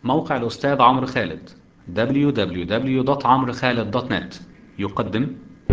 موقع الأستاذ عمرو خالد www.عمرخالد.net يقدم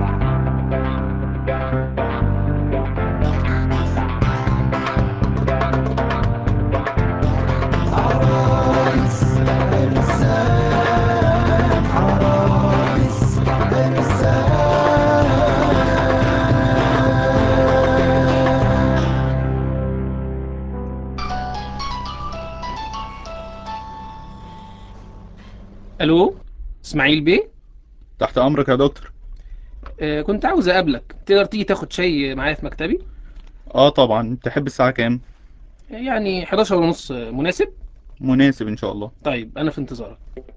الو اسماعيل بيه تحت امرك يا دكتور آه كنت عاوز اقابلك تقدر تيجي تاخد شاي معايا في مكتبي اه طبعا تحب الساعة كام يعني 11 ونص مناسب مناسب ان شاء الله طيب انا في انتظارك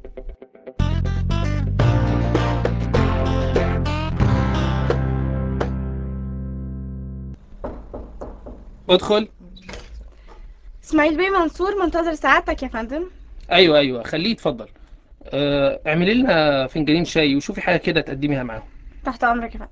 ادخل اسماعيل بيه منصور منتظر سعادتك يا فندم ايوه ايوه خليه يتفضل آه اعملي لنا فنجانين شاي وشوفي حاجه كده تقدميها معاهم تحت امرك يا فندم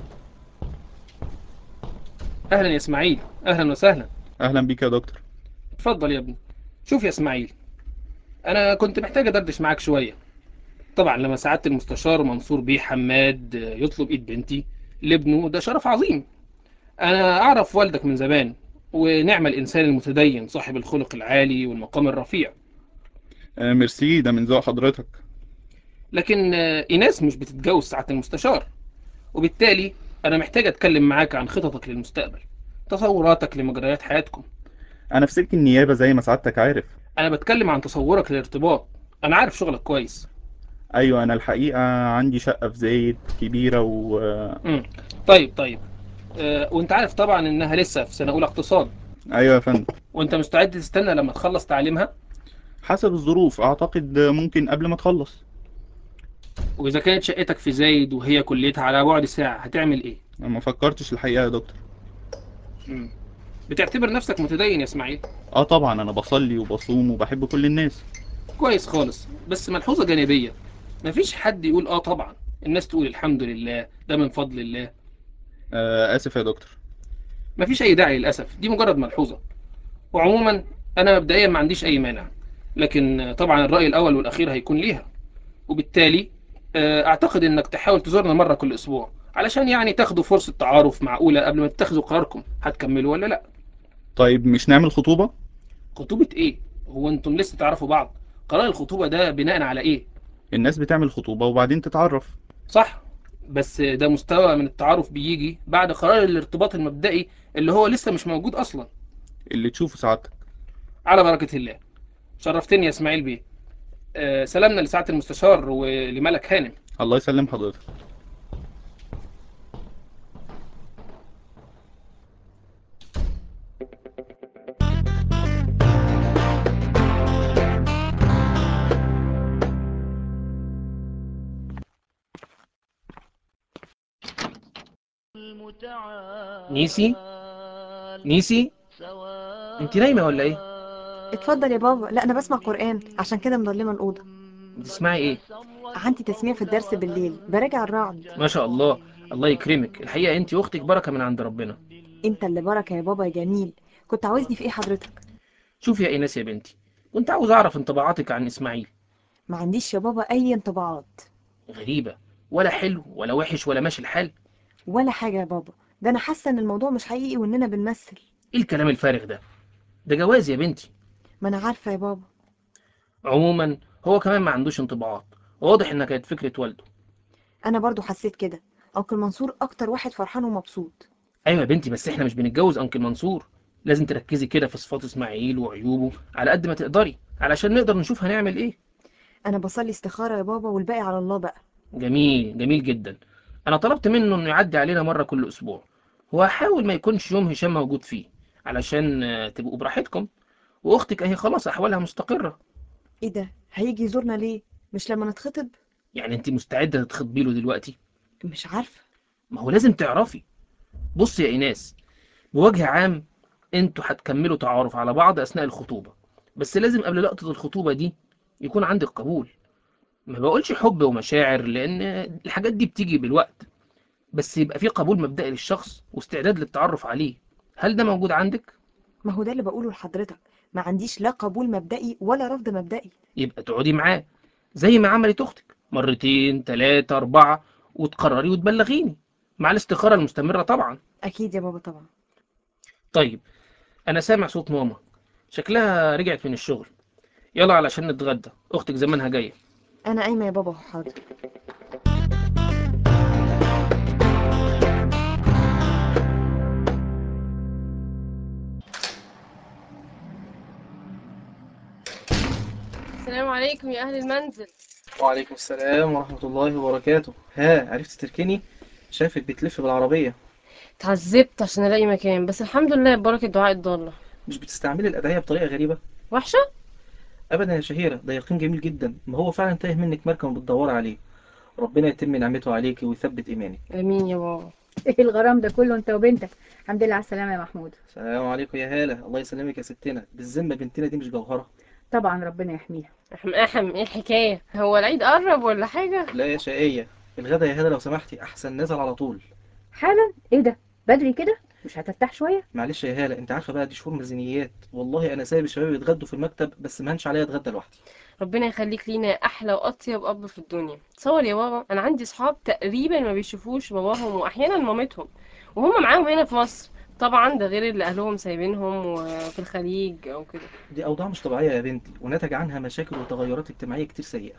اهلا يا اسماعيل اهلا وسهلا اهلا بيك يا دكتور اتفضل يا ابني شوف يا اسماعيل انا كنت محتاج ادردش معاك شويه طبعا لما سعاده المستشار منصور بيه حماد يطلب ايد بنتي لابنه ده شرف عظيم انا اعرف والدك من زمان ونعم الانسان المتدين صاحب الخلق العالي والمقام الرفيع آه ميرسي ده من ذوق حضرتك لكن آه، ايناس مش بتتجوز سعاده المستشار وبالتالي انا محتاج اتكلم معاك عن خططك للمستقبل تصوراتك لمجريات حياتكم انا في سلك النيابة زي ما سعادتك عارف انا بتكلم عن تصورك للارتباط انا عارف شغلك كويس ايوه انا الحقيقة عندي شقة في زايد كبيرة و مم. طيب طيب أه وانت عارف طبعا انها لسه في سنه اولى اقتصاد ايوه يا فندم وانت مستعد تستنى لما تخلص تعليمها حسب الظروف اعتقد ممكن قبل ما تخلص واذا كانت شقتك في زايد وهي كليتها على بعد ساعه هتعمل ايه انا ما فكرتش الحقيقة يا دكتور مم. بتعتبر نفسك متدين يا اسماعيل اه طبعا انا بصلي وبصوم وبحب كل الناس كويس خالص بس ملحوظه جانبيه مفيش حد يقول اه طبعا الناس تقول الحمد لله ده من فضل الله آه اسف يا دكتور مفيش اي داعي للاسف دي مجرد ملحوظه وعموما انا مبدئيا ما عنديش اي مانع لكن طبعا الراي الاول والاخير هيكون ليها وبالتالي آه، اعتقد انك تحاول تزورنا مره كل اسبوع علشان يعني تاخدوا فرصه تعارف معقوله قبل ما تتخذوا قراركم هتكملوا ولا لا طيب مش نعمل خطوبة خطوبه ايه هو انتم لسه تعرفوا بعض قرار الخطوبه ده بناء على ايه الناس بتعمل خطوبة وبعدين تتعرف صح بس ده مستوى من التعارف بيجي بعد قرار الارتباط المبدئي اللي هو لسه مش موجود اصلا اللي تشوفه سعادتك على بركه الله شرفتني يا اسماعيل بيه آه، سلامنا لسعاده المستشار ولملك هانم الله يسلم حضرتك نيسي نيسي انت نايمه ولا ايه اتفضل يا بابا لا انا بسمع قرآن عشان كده مضلمة الأوضة بتسمعي ايه عندي تسميع في الدرس بالليل براجع الرعد ما شاء الله الله يكرمك الحقيقه انت واختك بركه من عند ربنا انت اللي بركة يا بابا يا جميل كنت عاوزني في ايه حضرتك شوفي يا ايناس يا بنتي كنت عاوز اعرف انطباعاتك عن اسماعيل ما عنديش يا بابا اي انطباعات غريبه ولا حلو ولا وحش ولا ماشي الحال ولا حاجة يا بابا ده انا حاسة ان الموضوع مش حقيقي واننا بنمثل ايه الكلام الفارغ ده ده جواز يا بنتي ما انا عارفة يا بابا عموما هو كمان ما عندوش انطباعات واضح انها كانت فكره والده انا برضو حسيت كده انكل منصور اكتر واحد فرحان ومبسوط ايوه يا بنتي بس احنا مش بنتجوز انكل منصور لازم تركزي كده في صفات اسماعيل وعيوبه على قد ما تقدري علشان نقدر نشوف هنعمل ايه انا بصلي استخارة يا بابا والباقي على الله بقى جميل جميل جدا انا طلبت منه انه يعدي علينا مره كل اسبوع وهحاول ما يكونش يوم هشام موجود فيه علشان آه، تبقوا براحتكم واختك اهي خلاص احوالها مستقره ايه ده هيجي يزورنا ليه مش لما نتخطب يعني انت مستعده تتخطبي له دلوقتي مش عارفة ما هو لازم تعرفي بص يا ايناس بوجه عام انتوا هتكملوا تعارف على بعض اثناء الخطوبه بس لازم قبل لقطه الخطوبه دي يكون عندك قبول ما بقولش حب ومشاعر لان الحاجات دي بتيجي بالوقت بس يبقى في قبول مبدئي للشخص واستعداد للتعرف عليه هل ده موجود عندك ما هو ده اللي بقوله لحضرتك ما عنديش لا قبول مبدئي ولا رفض مبدئي يبقى تقعدي معاه زي ما عملت اختك مرتين تلاتة اربعة وتقرري وتبلغيني مع الاستخارة المستمرة طبعا اكيد يا بابا طبعا طيب انا سامع صوت ماما شكلها رجعت من الشغل يلا علشان نتغدى اختك زمانها جاية انا قايمه يا بابا حاضر السلام عليكم يا أهل المنزل وعليكم السلام ورحمة الله وبركاته ها عرفت تركني شايفك بتلف بالعربية اتعذبت عشان ألاقي مكان بس الحمد لله ببركة دعاء الضالة مش بتستعملي الأدعية بطريقة غريبة وحشة؟ أبدا يا شهيرة ده يقين جميل جدا ما هو فعلا تايه منك مركب وبتدوري عليه ربنا يتم نعمته عليك ويثبت إيمانك آمين يا بابا ايه الغرام ده كله انت وبنتك الحمد لله على السلامة يا محمود السلام عليكم يا هالة الله يسلمك يا ستنا بالذمة بنتنا دي مش جوهرة طبعا ربنا يحميها أحم أحم إيه الحكاية؟ هو العيد قرب ولا حاجة؟ لا يا شقية الغدا يا هالة لو سمحتي أحسن نزل على طول حالا ايه ده بدري كده مش هترتاح شوية معلش يا هالة أنت عارفة بقى دي شهور ميزانيات والله أنا سايب الشباب يتغدوا في المكتب بس ما هنش عليا أتغدى لوحدي ربنا يخليك لينا يا أحلى وأطيب أب في الدنيا تصور يا بابا أنا عندي صحاب تقريبا ما بيشوفوش باباهم وأحيانا مامتهم وهم معاهم هنا في مصر طبعا ده غير اللي أهلهم سايبينهم وفي الخليج أو كده دي أوضاع مش طبيعية يا بنتي ونتج عنها مشاكل وتغيرات اجتماعية كتير سيئة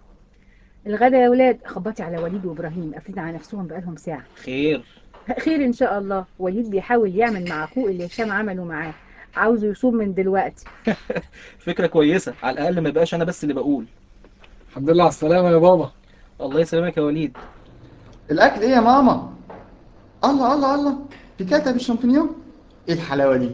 الغدا يا ولاد خبطي على وليد وابراهيم قافلين على نفسهم بقالهم ساعة خير خير ان شاء الله وليد بيحاول يعمل مع اخوه اللي هشام عمله معاه عاوزه يصوم من دلوقتي فكرة كويسة على الأقل ما يبقاش أنا بس اللي بقول الحمد لله على السلامة يا بابا الله يسلمك يا وليد الأكل إيه يا ماما؟ الله الله الله بيكاتا بالشامبينيون إيه الحلاوة دي؟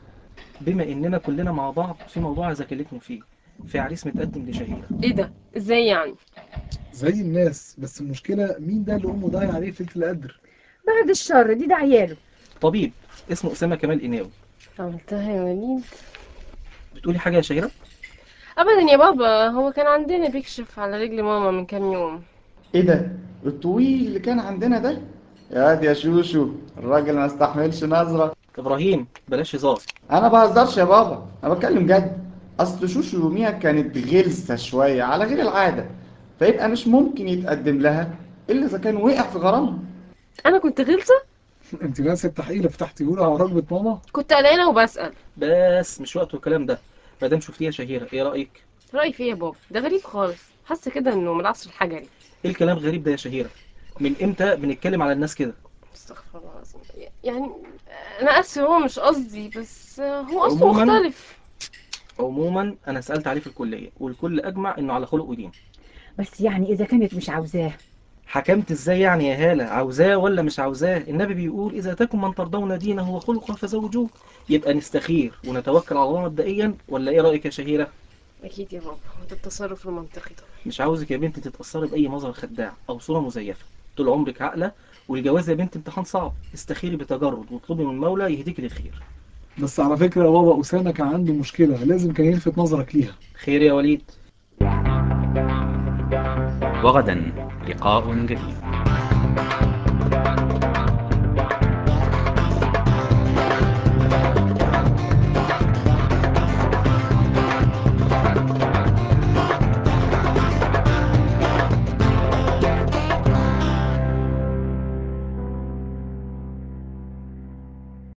بما إننا كلنا مع بعض في موضوع عايز أكلمكم فيه في عريس متقدم لشهيرة إيه ده؟ إزاي يعني؟ زي الناس بس المشكلة مين ده اللي أمه ضايع عليه في ليلة القدر بعد الشر دي ده عياله طبيب اسمه أسامة كمال إناوي عملتها يا وليد بتقولي حاجة يا شهيرة؟ ابدا يا بابا هو كان عندنا بيكشف على رجل ماما من كام يوم إيه ده؟ الطويل اللي كان عندنا ده؟ يا واد يا شوشو الراجل ما استحملش نظرة إبراهيم بلاش هزار أنا بهزرش يا بابا أنا بتكلم جد أصل شوشو يوميها كانت غلسة شوية على غير العادة فيبقى مش ممكن يتقدم لها إلا إذا كان وقع في غرامها انا كنت غلسه أنت ناسي التحقيق اللي فتحتيه له على رغبة ماما كنت قلقانه وبسال بس مش وقته الكلام ده مادام شفتيها شهيرة إيه رأيك؟ رايي فيه يا بابا ده غريب خالص حاسه كده انه من العصر الحجري إيه الكلام غريب ده يا شهيرة؟ من إمتى بنتكلم على الناس كده؟ استغفر الله العظيم يعني انا اسف هو مش قصدي بس هو اصله عموماً- مختلف عموما أنا سألت عليه في الكلية والكل أجمع إنه على خلق ودين بس يعني اذا كانت مش عاوزاه حكمت ازاي يعني يا هالة عاوزاه ولا مش عاوزاه النبي بيقول اذا تكن من ترضون دينه وخلقه فزوجوه يبقى نستخير ونتوكل على الله مبدئيا ولا ايه رايك يا شهيره اكيد يا بابا ده التصرف المنطقي طبعا مش عاوزك يا بنتي تتاثري باي مظهر خداع او صوره مزيفه طول عمرك عاقله والجواز يا بنتي امتحان صعب استخيري بتجرد واطلبي من المولى يهديك للخير بس على فكرة يا بابا أسامة كان عنده مشكلة لازم كان يلفت نظرك ليها خير يا وليد وغدا لقاء جديد